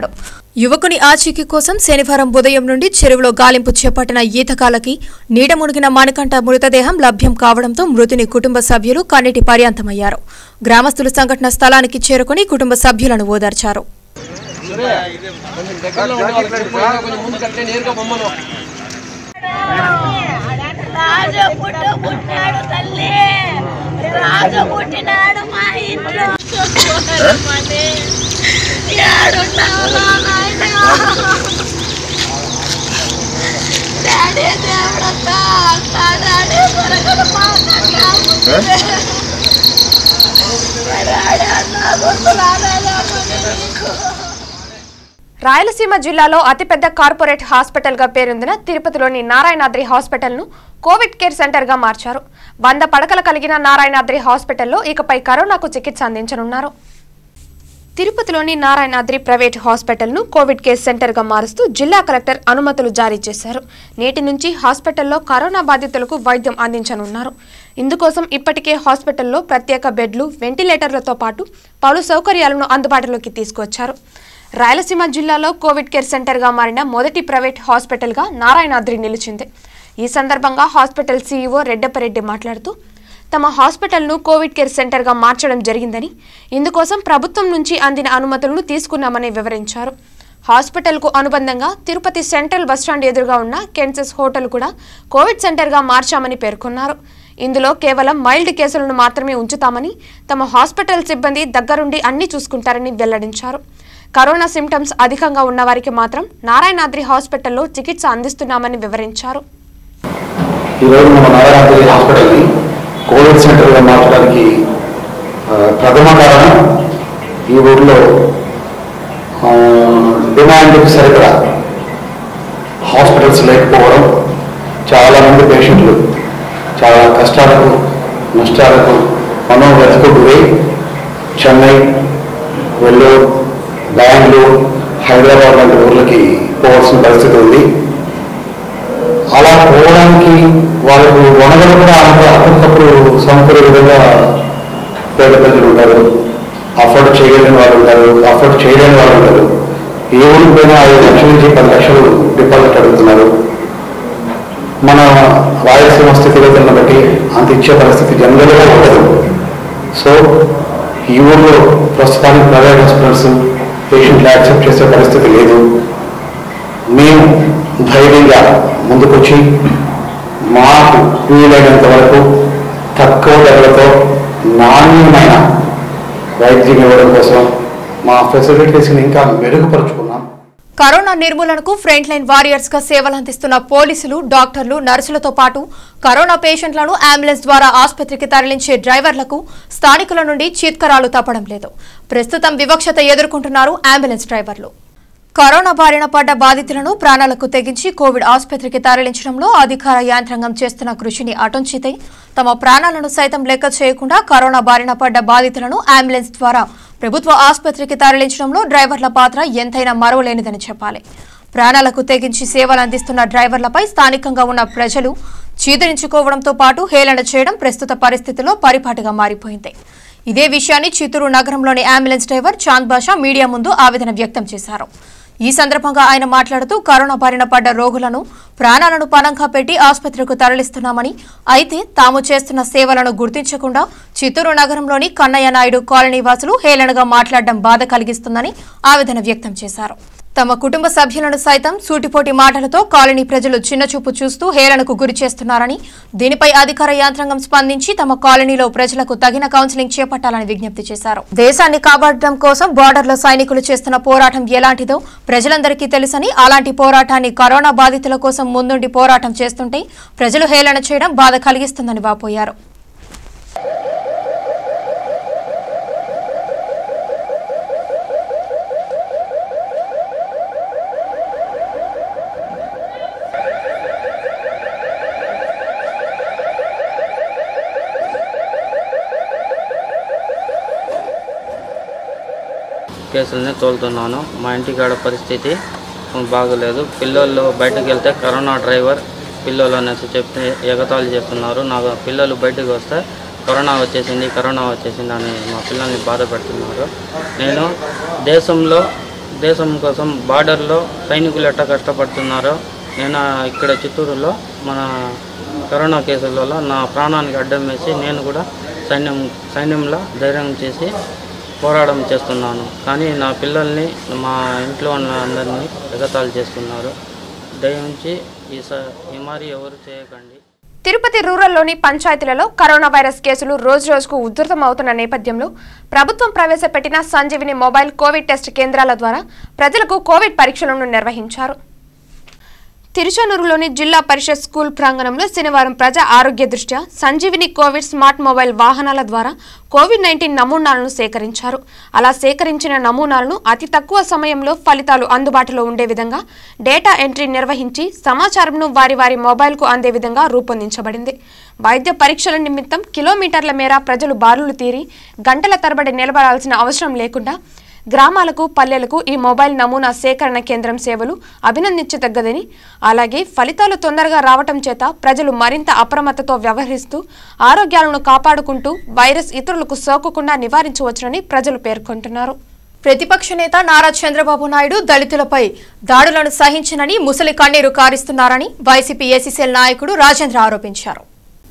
యువకుని ఆచూకీ కోసం శనివారం ఉదయం నుండి చెరువులో గాలింపు చేపట్టిన ఈతకాలకి నీట మునిగిన మణికంఠ మృతదేహం లభ్యం కావడంతో మృతుని కుటుంబ సభ్యులు కన్నీటి పర్యాంతమయ్యారు గ్రామస్తులు సంఘటన స్థలానికి చేరుకుని కుటుంబ సభ్యులను ఓదార్చారు రాజు పుట్టు పుట్టాడు తల్లి రాజు పుట్టినాడు మా ఇంట్లో చూసుకోగలమని ఏడున్నావు నాయనా డాడీ దేవుడక్క అక్క డాడీ కొరకలు మాకక్క డాడీ అన్నా గుర్తు రాలేమని నీకు రాయలసీమ జిల్లాలో అతిపెద్ద కార్పొరేట్ హాస్పిటల్గా పేరొందిన తిరుపతిలోని నారాయణాద్రి హాస్పిటల్ను కోవిడ్ కేర్ సెంటర్గా మార్చారు వంద పడకలు కలిగిన నారాయణాద్రి హాస్పిటల్లో ఇకపై కరోనాకు చికిత్స అందించనున్నారు తిరుపతిలోని నారాయణాద్రి ప్రైవేట్ హాస్పిటల్ను కోవిడ్ కేర్ సెంటర్గా మారుస్తూ జిల్లా కలెక్టర్ అనుమతులు జారీ చేశారు నేటి నుంచి హాస్పిటల్లో కరోనా బాధితులకు వైద్యం అందించనున్నారు ఇందుకోసం ఇప్పటికే హాస్పిటల్లో ప్రత్యేక బెడ్లు వెంటిలేటర్లతో పాటు పలు సౌకర్యాలను అందుబాటులోకి తీసుకొచ్చారు రాయలసీమ జిల్లాలో కోవిడ్ కేర్ సెంటర్గా మారిన మొదటి ప్రైవేట్ హాస్పిటల్గా నారాయణాద్రి నిలిచింది ఈ సందర్భంగా హాస్పిటల్ సీఈఓ రెడ్డప్పరెడ్డి మాట్లాడుతూ తమ హాస్పిటల్ను కోవిడ్ కేర్ సెంటర్గా మార్చడం జరిగిందని ఇందుకోసం ప్రభుత్వం నుంచి అందిన అనుమతులను తీసుకున్నామని వివరించారు హాస్పిటల్కు అనుబంధంగా తిరుపతి సెంట్రల్ బస్టాండ్ ఎదురుగా ఉన్న కెన్సెస్ హోటల్ కూడా కోవిడ్ సెంటర్గా మార్చామని పేర్కొన్నారు ఇందులో కేవలం మైల్డ్ కేసులను మాత్రమే ఉంచుతామని తమ హాస్పిటల్ సిబ్బంది దగ్గరుండి అన్ని చూసుకుంటారని వెల్లడించారు కరోనా సిమ్టమ్స్ అధికంగా ఉన్న వారికి మాత్రం నారాయణాద్రి హాస్పిటల్లో చికిత్స అందిస్తున్నామని వివరించారు ఈరోజు మన నారాయణాద్రి హాస్పిటల్ని కోవిడ్ సెంటర్గా మార్చడానికి ఆ, ప్రథమ కారణం ఈ ఊర్లో ఆ, డిమాండ్కి సరిపడా హాస్పిటల్స్ లేకపోవడం చాలామంది పేషెంట్లు చాలా కష్టాలకు నష్టాలకు మనోవ్యతకు గురై చెన్నై వెల్లూరు బెంగళూరు హైదరాబాద్ లాంటి ఊర్లకి పోవాల్సిన పరిస్థితి ఉంది అలా పోవడానికి వాళ్ళకు వనరులు కూడా అంత అప్పటికప్పుడు సమకూరే విధంగా పేద ప్రజలు ఉంటారు అఫోర్డ్ చేయలేని వాళ్ళు ఉంటారు అఫోర్డ్ చేయలేని వాళ్ళు ఉంటారు ఏ ఊరికి పోయినా ఐదు లక్షల నుంచి పది లక్షలు డిపాజిట్ అడుగుతున్నారు మన రాయలసీమ స్థితిగతులను బట్టి అంత ఇచ్చే పరిస్థితి జనరల్గా ఉండదు సో ఈ ఊళ్ళో ప్రస్తుతానికి ప్రైవేట్ హాస్పిటల్స్ పేషెంట్లు యాక్సెప్ట్ చేసే పరిస్థితి లేదు మేము ధైర్యంగా ముందుకొచ్చి మాకు వీలైనంత వరకు తక్కువ ధరలతో నాణ్యమైన వైద్యం ఇవ్వడం కోసం మా ఫెసిలిటీస్ని ఇంకా మెరుగుపరుచుకున్నాం కరోనా నిర్మూలనకు ఫ్రంట్ లైన్ వారియర్స్ గా సేవలు అందిస్తున్న పోలీసులు డాక్టర్లు నర్సులతో పాటు కరోనా పేషెంట్లను అంబులెన్స్ ద్వారా ఆసుపత్రికి తరలించే డ్రైవర్లకు స్థానికుల నుండి చీత్కరాలు తప్పడం లేదు ప్రస్తుతం వివక్షత ఎదుర్కొంటున్నారు అంబులెన్స్ డ్రైవర్లు కరోనా బారిన పడ్డ బాధితులను ప్రాణాలకు తెగించి కోవిడ్ ఆసుపత్రికి తరలించడంలో అధికార యాంత్రాంగం చేస్తున్న కృషిని అటుంచితే తమ ప్రాణాలను సైతం లెక్క చేయకుండా కరోనా బారిన పడ్డ బాధితులను అంబులెన్స్ ద్వారా ప్రభుత్వ ఆసుపత్రికి తరలించడంలో డ్రైవర్ల పాత్ర ఎంతైనా మరవలేనిదని చెప్పాలి ప్రాణాలకు తెగించి సేవలు అందిస్తున్న డ్రైవర్లపై స్థానికంగా ఉన్న ప్రజలు చీదరించుకోవడంతో పాటు హేళన చేయడం ప్రస్తుత పరిస్థితిలో పరిపాటిగా మారిపోయింది ఇదే విషయాన్ని చిత్తూరు నగరంలోని ambulance driver Chand Basha media ముందు ఆవేదన వ్యక్తం చేశారు ఈ సందర్భంగా ఆయన మాట్లాడుతూ కరోనా బారిన పడ్డ రోగులను ప్రాణాలను పణంగా పెట్టి ఆసుపత్రికి తరలిస్తున్నామని అయితే తాము చేస్తున్న సేవలను గుర్తించకుండా చిత్తూరు నగరంలోని కన్నయ్య నాయుడు కాలనీ వాసులు హేళనగా మాట్లాడడం బాధ కలిగిస్తుందని ఆవేదన వ్యక్తం చేశారు తమ కుటుంబ సభ్యులను సైతం సూటిపోటి మాటలతో కాలనీ ప్రజలు చిన్నచూపు చూస్తూ హేళనకు గురి చేస్తున్నారని దీనిపై అధికార యంత్రాంగం స్పందించి తమ కాలనీలో ప్రజలకు తగిన కౌన్సిలింగ్ చేపట్టాలని విజ్ఞప్తి చేశారు దేశాన్ని కాపాడడం కోసం బార్డర్లో సైనికులు చేస్తున్న పోరాటం ఎలాంటిదో ప్రజలందరికీ తెలుసని అలాంటి పోరాటాన్ని కరోనా బాధితుల కోసం ముందుండి పోరాటం చేస్తుంటే ప్రజలు హేళన చేయడం బాధ కలిగిస్తుందని వాపోయారు కేసులనే తోలుతున్నాను మా ఇంటికాడ పరిస్థితి బాగలేదు పిల్లలు బయటకు వెళ్తే కరోనా డ్రైవర్ పిల్లలు అనేసి చెప్తే ఎగతాళి చేస్తున్నారు నాకు పిల్లలు బయటకు వస్తే కరోనా వచ్చేసింది కరోనా వచ్చేసింది అని మా పిల్లల్ని బాధ పెడుతున్నారు నేను దేశంలో దేశం కోసం బార్డర్లో సైనికులు ఎట్లా కష్టపడుతున్నారో నేను ఇక్కడ చిత్తూరులో మన కరోనా కేసుల వల్ల నా ప్రాణానికి అడ్డం వేసి నేను కూడా సైన్యం సైన్యంలో ధైర్యం చేసి పోరాటం చేస్తున్నాను కానీ నా పిల్లల్ని మా ఇంట్లో ఉన్న అందరినీ ఎగతాళి చేస్తున్నారు దయించి ఈ స ఈ మరి ఎవరు చేయకండి తిరుపతి రూరల్లోని పంచాయతీలలో కరోనా వైరస్ కేసులు రోజు రోజుకు ఉధృతమవుతున్న నేపథ్యంలో ప్రభుత్వం ప్రవేశపెట్టిన సంజీవిని మొబైల్ కోవిడ్ టెస్ట్ కేంద్రాల ద్వారా ప్రజలకు కోవిడ్ పరీక్షలను నిర్వహించారు తిరుచనూరులోని జిల్లా పరిషత్ స్కూల్ ప్రాంగణంలో శనివారం ప్రజా ఆరోగ్య దృష్ట్యా సంజీవిని కోవిడ్ స్మార్ట్ మొబైల్ వాహనాల ద్వారా కోవిడ్ నైన్టీన్ నమూనాలను సేకరించారు అలా సేకరించిన నమూనాలను అతి తక్కువ సమయంలో ఫలితాలు అందుబాటులో ఉండే విధంగా డేటా ఎంట్రీ నిర్వహించి సమాచారంను వారి వారి మొబైల్కు అందే విధంగా రూపొందించబడింది వైద్య పరీక్షల నిమిత్తం కిలోమీటర్ల మేర ప్రజలు బారులు తీరి గంటల తరబడి నిలబడాల్సిన అవసరం లేకుండా గ్రామాలకు పల్లెలకు ఈ మొబైల్ నమూనా సేకరణ కేంద్రం సేవలు అభినందించదగ్గదని అలాగే ఫలితాలు తొందరగా రావటం చేత ప్రజలు మరింత అప్రమత్తతో వ్యవహరిస్తూ ఆరోగ్యాలను కాపాడుకుంటూ వైరస్ ఇతరులకు సోకకుండా నివారించవచ్చునని ప్రజలు పేర్కొంటున్నారు ప్రతిపక్ష నేత నారా చంద్రబాబు నాయుడు దళితులపై దాడులను సహించనని ముసలి కన్నీరు కారిస్తున్నారని వైసీపీ ఏసీసీఎల్ నాయకుడు రాజేంద్ర ఆరోపించారు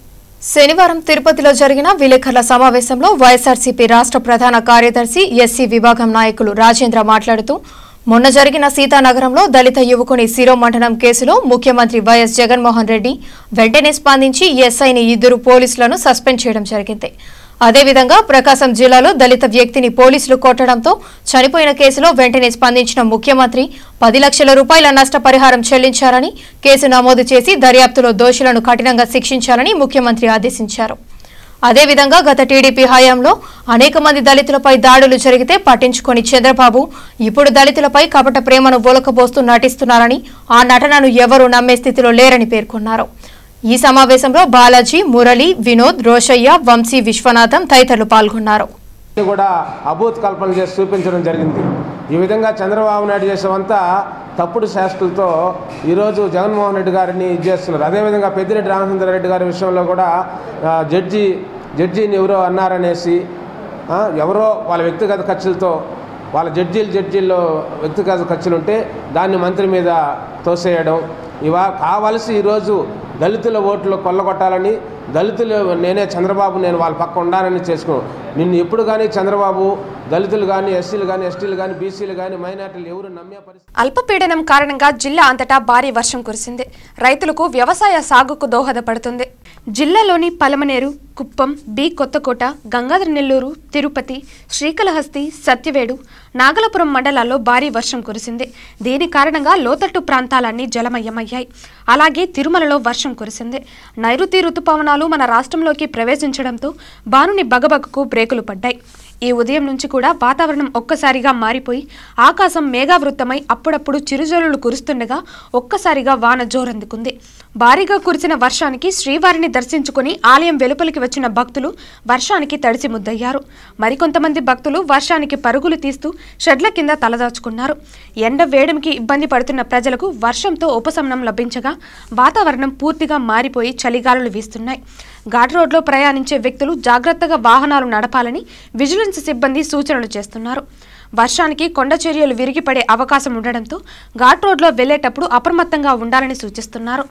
శనివారం తిరుపతిలో జరిగిన విలేకరుల సమావేశంలో వైఎస్ఆర్సీపీ రాష్ట్ర ప్రధాన కార్యదర్శి ఎస్సీ విభాగం నాయకులు రాజేంద్ర మాట్లాడుతూ మొన్న జరిగిన సీతానగరంలో దళిత యువకుని శిరోమండనం కేసులో ముఖ్యమంత్రి వైఎస్ జగన్మోహన్ రెడ్డి వెంటనే స్పందించి ఎస్ఐని ఇద్దరు పోలీసులను సస్పెండ్ చేయడం జరిగింది అదేవిధంగా ప్రకాశం జిల్లాలో దళిత వ్యక్తిని పోలీసులు కొట్టడంతో చనిపోయిన కేసులో వెంటనే స్పందించిన ముఖ్యమంత్రి పది లక్షల రూపాయల నష్టపరిహారం చెల్లించారని కేసు నమోదు చేసి దర్యాప్తులో దోషులను కఠినంగా శిక్షించాలని ముఖ్యమంత్రి ఆదేశించారు అదేవిధంగా గత టీడీపీ హయాంలో అనేక మంది దళితులపై దాడులు జరిగితే పట్టించుకొని చంద్రబాబు ఇప్పుడు దళితులపై కపట ప్రేమను ఒలకబోస్తూ నటిస్తున్నారని ఆ నటనను ఎవరూ నమ్మే స్థితిలో లేరని పేర్కొన్నారు ఈ సమావేశంలో బాలాజీ మురళి వినోద్ రోషయ్య వంశీ విశ్వనాథం తదితరులు పాల్గొన్నారు కూడా అభూత్ కల్పన చేసి చూపించడం జరిగింది ఈ విధంగా చంద్రబాబు నాయుడు చేసేవంతా తప్పుడు శాస్త్రులతో ఈరోజు జగన్మోహన్ రెడ్డి గారిని ఇది చేస్తున్నారు అదేవిధంగా పెద్దిరెడ్డి రామచంద్రారెడ్డి గారి విషయంలో కూడా ఆ, జడ్జి జడ్జిని ఎవరో అన్నారనేసి ఆ, ఎవరో వాళ్ళ వ్యక్తిగత ఖర్చులతో వాళ్ళ జడ్జీలు జడ్జీల్లో వ్యక్తిగత ఖర్చులు ఉంటే దాన్ని మంత్రి మీద తోసేయడం ఇవా కావలసి ఈరోజు దళితుల ఓట్లు కొల్లగొట్టాలని దళితులు నేనే చంద్రబాబు నేను వాళ్ళ పక్క ఉండాలని చేసుకున్నాను నిన్ను ఎప్పుడు కానీ చంద్రబాబు దళితులు కానీ ఎస్సీలు కానీ ఎస్టీలు కానీ బీసీలు కానీ మైనార్టీలు ఎవరు నమ్మే పరిస్థితి అల్పపీడనం కారణంగా జిల్లా అంతటా భారీ వర్షం కురిసింది రైతులకు వ్యవసాయ సాగుకు దోహదపడుతుంది జిల్లాలోని పలమనేరు కుప్పం బి కొత్తకోట గంగాధర నెల్లూరు తిరుపతి శ్రీకాళహస్తి సత్యవేడు నాగలపురం మండలాల్లో భారీ వర్షం కురిసింది దీని కారణంగా లోతట్టు ప్రాంతాలన్నీ జలమయమయ్యాయి అలాగే తిరుమలలో వర్షం కురిసింది నైరుతి రుతుపవనాలు మన రాష్ట్రంలోకి ప్రవేశించడంతో బానుని బగబగకు బ్రేకులు పడ్డాయి ఈ ఉదయం నుంచి కూడా వాతావరణం ఒక్కసారిగా మారిపోయి ఆకాశం మేఘావృతమై అప్పుడప్పుడు చిరుజల్లులు కురుస్తుండగా ఒక్కసారిగా వాన జోరందుకుంది భారీగా కురిసిన వర్షానికి శ్రీవారిని దర్శించుకుని ఆలయం వెలుపలికి వచ్చిన భక్తులు వర్షానికి తడిసి ముద్దయ్యారు మరికొంతమంది భక్తులు వర్షానికి పరుగులు తీస్తూ షెడ్ల కింద తలదాచుకున్నారు ఎండ వేడిమికి ఇబ్బంది పడుతున్న ప్రజలకు వర్షంతో ఉపశమనం లభించగా వాతావరణం పూర్తిగా మారిపోయి చలిగాలులు వీస్తున్నాయి ఘాట్ రోడ్లో ప్రయాణించే వ్యక్తులు జాగ్రత్తగా వాహనాలు నడపాలని విజిలెన్స్ సిబ్బంది సూచనలు చేస్తున్నారు వర్షానికి కొండ చర్యలు విరిగిపడే అవకాశం ఉండడంతో ఘాట్ రోడ్లో వెళ్లేటప్పుడు అప్రమత్తంగా ఉండాలని సూచిస్తున్నారు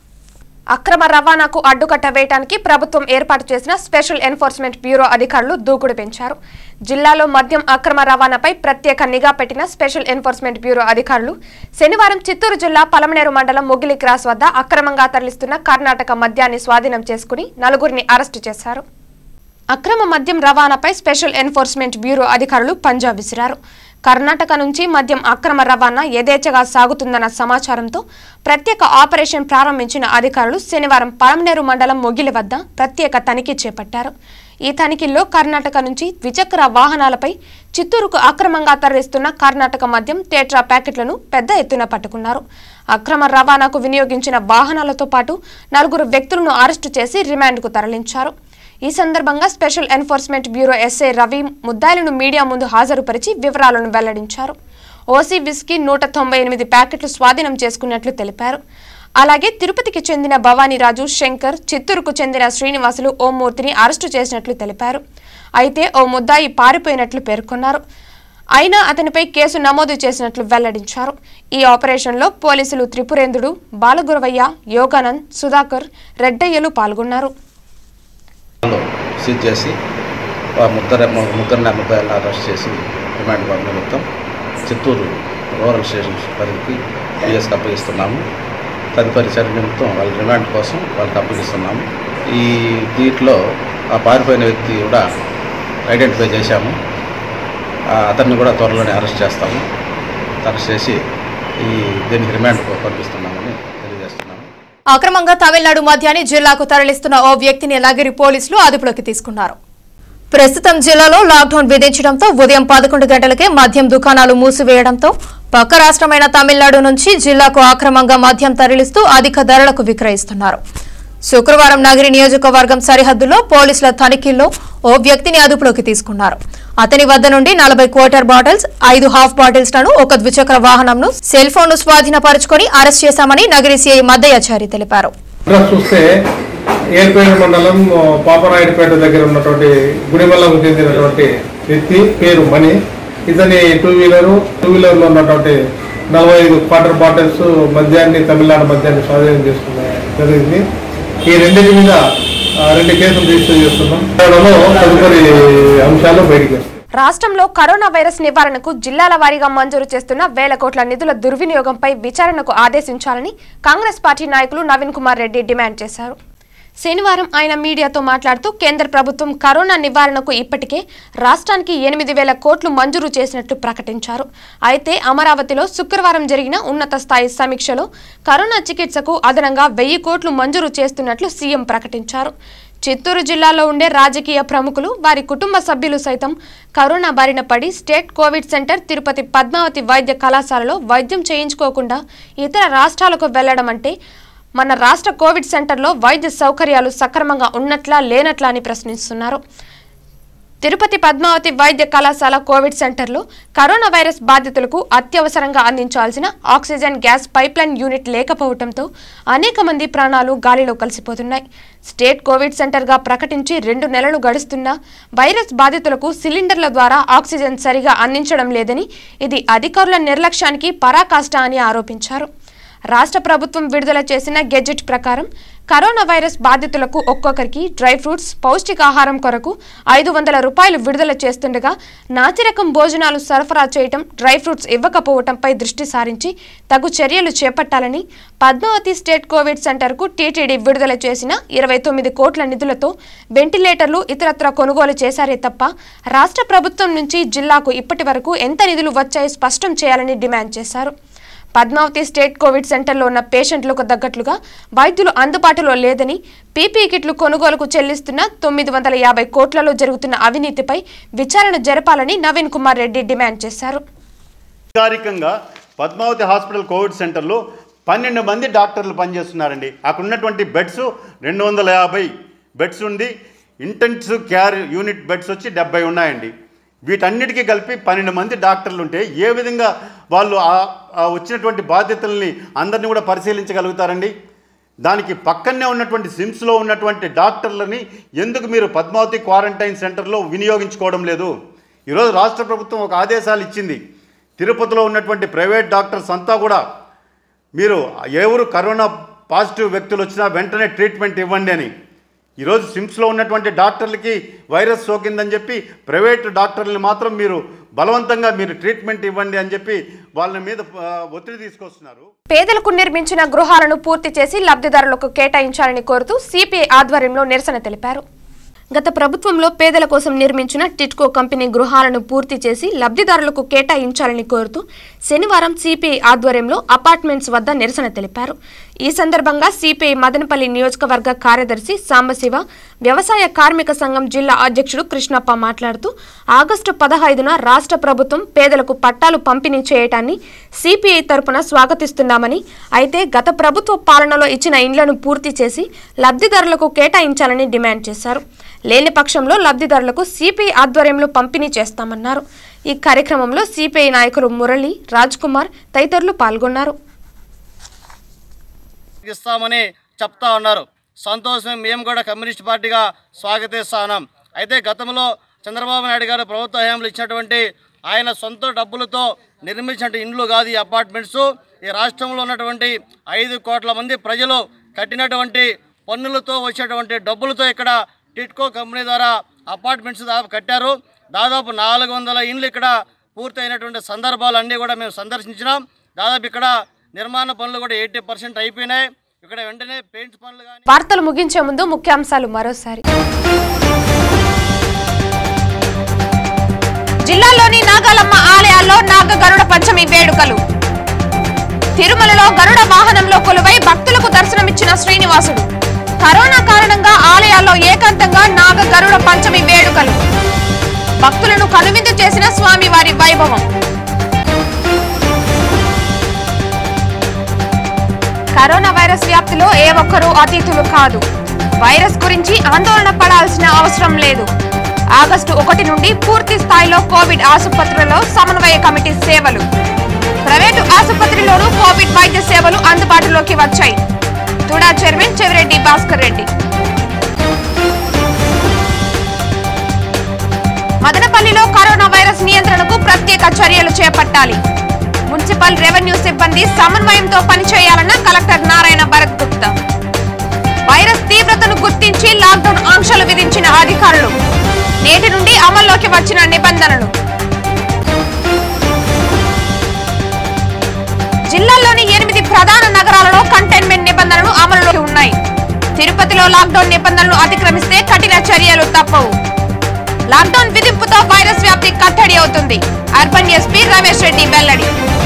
అక్రమ రవాణాకు అడ్డుకట్ట వేయడానికి ప్రభుత్వం ఏర్పాటు చేసిన స్పెషల్ ఎన్ఫోర్స్మెంట్ బ్యూరో అధికారులు దూకుడు పెంచారు జిల్లాలో మద్యం అక్రమ రవాణాపై ప్రత్యేక నిఘా పెట్టిన స్పెషల్ ఎన్ఫోర్స్మెంట్ బ్యూరో అధికారులు శనివారం చిత్తూరు జిల్లా పలమనేరు మండలం మొగిలి క్రాస్ వద్ద అక్రమంగా తరలిస్తున్న కర్ణాటక మద్యాన్ని స్వాధీనం చేసుకుని నలుగురిని అరెస్టు చేశారు అక్రమ మద్యం రవాణాపై స్పెషల్ ఎన్ఫోర్స్మెంట్ బ్యూరో అధికారులు పంజా విసిరారు కర్ణాటక నుంచి మద్యం అక్రమ రవాణా యథేచ్ఛగా సాగుతుందన్న సమాచారంతో ప్రత్యేక ఆపరేషన్ ప్రారంభించిన అధికారులు శనివారం పలమనేరు మండలం మొగిలి వద్ద ప్రత్యేక తనిఖీ చేపట్టారు ఈ తనిఖీల్లో కర్ణాటక నుంచి ద్విచక్ర వాహనాలపై చిత్తూరుకు అక్రమంగా తరలిస్తున్న కర్ణాటక మద్యం టేట్రా ప్యాకెట్లను పెద్ద ఎత్తున పట్టుకున్నారు అక్రమ రవాణాకు వినియోగించిన వాహనాలతో పాటు నలుగురు వ్యక్తులను అరెస్టు చేసి రిమాండ్కు తరలించారు ఈ సందర్భంగా special enforcement bureau SI Ravi ముద్దాయిలను మీడియా ముందు హాజరుపరిచి వివరాలను వెల్లడించారు ఓసీ విస్కీ నూట తొంభై ఎనిమిది ప్యాకెట్లు స్వాధీనం చేసుకున్నట్లు తెలిపారు అలాగే తిరుపతికి చెందిన భవానీరాజు శంకర్ చిత్తూరుకు చెందిన శ్రీనివాసులు ఓ మూర్తిని అరెస్టు చేసినట్లు తెలిపారు అయితే ఓ ముద్దాయి పారిపోయినట్లు పేర్కొన్నారు అయినా అతనిపై కేసు నమోదు చేసినట్లు వెల్లడించారు ఈ ఆపరేషన్లో పోలీసులు త్రిపురేంద్రుడు బాలగురవయ్య యోగానంద్ సుధాకర్ రెడ్డయ్యలు పాల్గొన్నారు సీజ్ చేసి ఆ ముగ్గురు ముగ్గురిని ముగ్గురిని అరెస్ట్ చేసి రిమాండ్ పంప నిమిత్తం చిత్తూరు రూరల్ స్టేషన్ పరిధికి పిఎస్కి అప్పగిస్తున్నాము తదుపరి చర్య నిమిత్తం వాళ్ళ రిమాండ్ కోసం వాళ్ళకి అప్పగిస్తున్నాము ఈ దీంట్లో ఆ పారిపోయిన వ్యక్తి కూడా ఐడెంటిఫై చేశాము ఆ అతన్ని కూడా త్వరలోనే అరెస్ట్ చేస్తాము అరెస్ట్ చేసి ఈ దీనికి రిమాండ్ పంపిస్తున్నామని తెలియజేస్తున్నాము అక్రమంగా తమిళనాడు మద్యాన్ని జిల్లాకు తరలిస్తున్న ఓ వ్యక్తిని నగిరి పోలీసులు అదుపులోకి తీసుకున్నారు ప్రస్తుతం జిల్లాలో లాక్డౌన్ విధించడంతో ఉదయం పదకొండు గంటలకే మద్యం దుకాణాలు మూసివేయడంతో పక్క రాష్ట్రమైన తమిళనాడు నుంచి జిల్లాకు అక్రమంగా మద్యం తరలిస్తూ అధిక ధరలకు విక్రయిస్తున్నారు శుక్రవారం నగరి నియోజకవర్గం సరిహద్దులో పోలీసుల తనిఖీల్లో ఓ వ్యక్తిని అదుపులోకి తీసుకున్నారు అతని వద్ద నుండి నలభై క్వార్టర్ బాటిల్స్ ఐదు హాఫ్ బాటిల్స్ లను ఒక ద్విచక్ర వాహనంను సెల్ ఫోన్ ను స్వాధీనపరుచుకొని అరెస్ట్ చేశామని నగరి సీఐ మద్దయాచారి తెలిపారు అడ్రస్ చూస్తే ఏర్పేట మండలం పాపరాయుడిపేట దగ్గర ఉన్నటువంటి గుడిమల్లకు చెందినటువంటి వ్యక్తి పేరు మణి ఇతని టూ వీలరు టూ వీలర్లో ఉన్నటువంటి నలభై ఐదు క్వార్టర్ బాటిల్స్ మద్యాన్ని తమిళనాడు మద్యాన్ని స్వాధీనం చేసుకునే జరిగింది ఈ రెండింటి మీద ఆ, రెండు కేసులు రిజిస్టర్ చేస్తున్నాం విచారణలో తదుపరి అంశాలు బయటికి వస్తాయి రాష్ట్రంలో కరోనా వైరస్ నివారణకు జిల్లాల వారీగా మంజూరు చేస్తున్న వేల కోట్ల నిధుల దుర్వినియోగంపై విచారణకు ఆదేశించాలని కాంగ్రెస్ పార్టీ నాయకులు నవీన్ కుమార్ రెడ్డి డిమాండ్ చేశారు శనివారం ఆయన మీడియాతో మాట్లాడుతూ కేంద్ర ప్రభుత్వం కరోనా నివారణకు ఇప్పటికే రాష్ట్రానికి ఎనిమిది వేల కోట్లు మంజూరు చేసినట్లు ప్రకటించారు అయితే అమరావతిలో శుక్రవారం జరిగిన ఉన్నత స్థాయి సమీక్షలో కరోనా చికిత్సకు అదనంగా వెయ్యి కోట్లు మంజూరు చేస్తున్నట్లు సీఎం ప్రకటించారు చిత్తూరు జిల్లాలో ఉండే రాజకీయ ప్రముఖులు వారి కుటుంబ సభ్యులు సైతం కరోనా బారిన పడి state Covid centre Tirupati Padmavati వైద్య కళాశాలలో వైద్యం చేయించుకోకుండా ఇతర రాష్ట్రాలకు వెళ్లడం అంటే మన రాష్ట్ర కోవిడ్ సెంటర్లో వైద్య సౌకర్యాలు సక్రమంగా ఉన్నట్లా లేనట్లా అని ప్రశ్నిస్తున్నారు తిరుపతి పద్మావతి వైద్య కళాశాల కోవిడ్ సెంటర్లో కరోనా వైరస్ బాధితులకు అత్యవసరంగా అందించాల్సిన ఆక్సిజన్ గ్యాస్ పైప్లైన్ యూనిట్ లేకపోవడంతో అనేక మంది ప్రాణాలు గాలిలో కలిసిపోతున్నాయి స్టేట్ కోవిడ్ సెంటర్గా ప్రకటించి రెండు నెలలు గడుస్తున్నా వైరస్ బాధితులకు సిలిండర్ల ద్వారా ఆక్సిజన్ సరిగా అందించడం లేదని ఇది అధికారుల నిర్లక్ష్యానికి పరాకాష్ట అని ఆరోపించారు రాష్ట్ర ప్రభుత్వం విడుదల చేసిన గెజెట్ ప్రకారం కరోనా వైరస్ బాధితులకు ఒక్కొక్కరికి డ్రై ఫ్రూట్స్ పౌష్టికాహారం కొరకు ఐదు వందల రూపాయలు విడుదల చేస్తుండగా నాసిరకం భోజనాలు సరఫరా చేయటం డ్రై ఫ్రూట్స్ ఇవ్వకపోవటంపై దృష్టి సారించి తగు చర్యలు చేపట్టాలని పద్మావతి స్టేట్ కోవిడ్ సెంటర్కు టీటీడీ విడుదల చేసిన ఇరవై తొమ్మిది కోట్ల నిధులతో వెంటిలేటర్లు ఇతరత్ర కొనుగోలు చేశారే తప్ప రాష్ట్ర ప్రభుత్వం నుంచి జిల్లాకు ఇప్పటి వరకు ఎంత నిధులు వచ్చాయో స్పష్టం చేయాలని డిమాండ్ చేశారు పద్మావతి స్టేట్ కోవిడ్ సెంటర్లో ఉన్న పేషెంట్లకు తగ్గట్లుగా వైద్యులు అందుబాటులో లేదని పీపీ కిట్లు కొనుగోలుకు చెల్లిస్తున్న తొమ్మిది వందల యాభై కోట్లలో జరుగుతున్న అవినీతిపై విచారణ జరపాలని నవీన్ కుమార్ రెడ్డి డిమాండ్ చేశారు అధికారికంగా పద్మావతి హాస్పిటల్ కోవిడ్ సెంటర్లో పన్నెండు మంది డాక్టర్లు పనిచేస్తున్నారండి అక్కడ ఉన్నటువంటి బెడ్స్ రెండు వందల యాభై బెడ్స్ ఉంది ఇంటెన్సివ్ కేర్ యూనిట్ బెడ్స్ వచ్చి డెబ్బై ఉన్నాయండి వీటన్నిటికీ కలిపి పన్నెండు మంది డాక్టర్లు ఉంటే ఏ విధంగా వాళ్ళు ఆ- ఆ వచ్చినటువంటి బాధ్యతల్ని అందరినీ కూడా పరిశీలించగలుగుతారండి దానికి పక్కనే ఉన్నటువంటి సిమ్స్లో ఉన్నటువంటి డాక్టర్లని ఎందుకు మీరు పద్మావతి క్వారంటైన్ సెంటర్లో వినియోగించుకోవడం లేదు ఈరోజు రాష్ట్ర ప్రభుత్వం ఒక ఆదేశాలు ఇచ్చింది తిరుపతిలో ఉన్నటువంటి ప్రైవేట్ డాక్టర్స్ అంతా కూడా మీరు ఎవరు కరోనా పాజిటివ్ వ్యక్తులు వచ్చినా వెంటనే ట్రీట్మెంట్ ఇవ్వండి అని ఈరోజు సిమ్స్లో ఉన్నటువంటి డాక్టర్లకి వైరస్ సోకిందని చెప్పి ప్రైవేట్ డాక్టర్లని మాత్రం మీరు బలవంతంగా మీరు ట్రీట్మెంట్ ఇవ్వండి అని చెప్పి వాళ్ళ మీద ఆ, ఒత్తిడి తీసుకొస్తున్నారు పేదలకు నిర్మించిన గృహాలను పూర్తి చేసి లబ్ధిదారులకు కేటాయించాలని కోరుతూ సిపిఐ ఆధ్వర్యంలో నిరసన తెలిపారు గత ప్రభుత్వంలో పేదల కోసం నిర్మించిన టిట్కో కంపెనీ గృహాలను పూర్తి చేసి లబ్ధిదారులకు కేటాయించాలని కోరుతూ శనివారం సిపిఐ ఆధ్వర్యంలో అపార్ట్మెంట్స్ వద్ద నిరసన తెలిపారు ఈ సందర్భంగా సిపిఐ మదనపల్లి నియోజకవర్గ కార్యదర్శి సాంబశివ వ్యవసాయ కార్మిక సంఘం జిల్లా అధ్యక్షుడు కృష్ణప్ప మాట్లాడుతూ ఆగస్టు పదహైదున రాష్ట్ర ప్రభుత్వం పేదలకు పట్టాలు పంపిణీ చేయటాన్ని సిపిఐ తరపున స్వాగతిస్తున్నామని అయితే గత ప్రభుత్వ పాలనలో ఇచ్చిన ఇండ్లను పూర్తి చేసి లబ్ధిదారులకు కేటాయించాలని డిమాండ్ చేశారు లేని పక్షంలో లబ్ధిదారులకు సిపిఐ ఆధ్వర్యంలో పంపిణీ చేస్తామన్నారు ఈ కార్యక్రమంలో సిపిఐ నాయకులు మురళి రాజ్ కుమార్ తదితరులు పాల్గొన్నారు ఇస్తామని చెప్తా ఉన్నారు సంతోషం మేము కూడా కమ్యూనిస్ట్ పార్టీగా స్వాగతిస్తా ఉన్నాం అయితే గతంలో చంద్రబాబు నాయుడు గారు ప్రభుత్వ హయాంలో ఇచ్చినటువంటి ఆయన సొంత డబ్బులతో నిర్మించిన ఇండ్లు కాదు ఈ అపార్ట్మెంట్స్ ఈ రాష్ట్రంలో ఉన్నటువంటి ఐదు కోట్ల మంది ప్రజలు కట్టినటువంటి పన్నులతో వచ్చేటువంటి డబ్బులతో ఇక్కడ టిట్కో కంపెనీ ద్వారా అపార్ట్మెంట్స్ దాదాపు కట్టారు దాదాపు నాలుగు వందల ఇండ్లు ఇక్కడ పూర్తయినటువంటి సందర్భాలు అన్నీ కూడా మేము సందర్శించినాం దాదాపు ఇక్కడ నిర్మాణ పనులు కూడా ఎయిటీ పర్సెంట్ అయిపోయినాయి ఇక్కడ వెంటనే పెయింట్స్ పనులు కానీ వార్తలు ముగించే ముందు ముఖ్యాంశాలు మరోసారి జిల్లాలోని నాగాలమ్మ ఆలయాల్లో నాగ గరుడ పంచమి వేడుకలు తిరుమలలో గరుడ వాహనంలో కొలువై భక్తులకు దర్శనమిచ్చిన శ్రీనివాసుడు కరోనా కారణంగా ఆలయాల్లో ఏకాంతంగా నాగ గరుడ పంచమి వేడుకలు భక్తులను కనువిందు చేసిన స్వామివారి వైభవం కరోనా వైరస్ వ్యాప్తిలో ఏ ఒక్కరూ అతీతులు కాదు వైరస్ గురించి ఆందోళన పడాల్సిన అవసరం లేదు ఆగస్టు ఒకటి నుండి పూర్తి స్థాయిలో కోవిడ్ ఆసుపత్రులలో సమన్వయ కమిటీ సేవలు ప్రైవేటు ఆసుపత్రిలోనూ కోవిడ్ వైద్య సేవలు అందుబాటులోకి వచ్చాయి తుడా చైర్మన్ చెవిరెడ్డి భాస్కర్ రెడ్డి మదనపల్లిలో కరోనా వైరస్ నియంత్రణకు ప్రత్యేక చర్యలు చేపట్టాలి మున్సిపల్ రెవెన్యూ సిబ్బంది సమన్వయంతో పనిచేయాలన్న కలెక్టర్ నారాయణ భరత్ గుప్తా వైరస్ తీవ్రతను గుర్తించి లాక్డౌన్ ఆంక్షలు విధించిన అధికారులు నేటి నుండి అమల్లోకి వచ్చిన నిబంధనలు జిల్లాలోని ఎనిమిది ప్రధాన నగరాలలో కంటైన్మెంట్ నిబంధనలు అమలులోకి ఉన్నాయి తిరుపతిలో లాక్డౌన్ నిబంధనలు అతిక్రమిస్తే కఠిన చర్యలు తప్పవు లాక్డౌన్ విధింపుతో వైరస్ వ్యాప్తి కట్టడి అవుతుంది అర్బన్ ఎస్పీ రమేష్ రెడ్డి వెల్లడి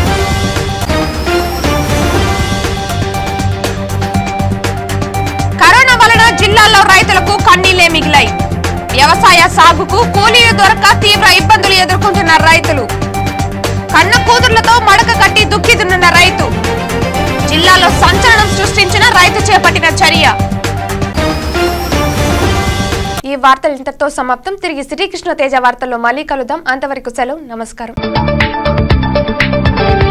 కరోనా వలన జిల్లాల్లో రైతులకు కన్నీళ్లే మిగిలాయి వ్యవసాయ సాగుకు కూలీలు దొరక తీవ్ర ఇబ్బందులు ఎదుర్కొంటున్న రైతులు కన్న కూతుర్లతో మడక కట్టి దుఃఖితున్న రైతు జిల్లాలో సంచలనం సృష్టించిన రైతు చేపట్టిన చర్య ఈ వార్తలు ఇంతటితో సమాప్తం తిరిగి శ్రీకృష్ణ తేజ వార్తల్లో మళ్ళీ కలుద్దాం అంతవరకు సెలవు నమస్కారం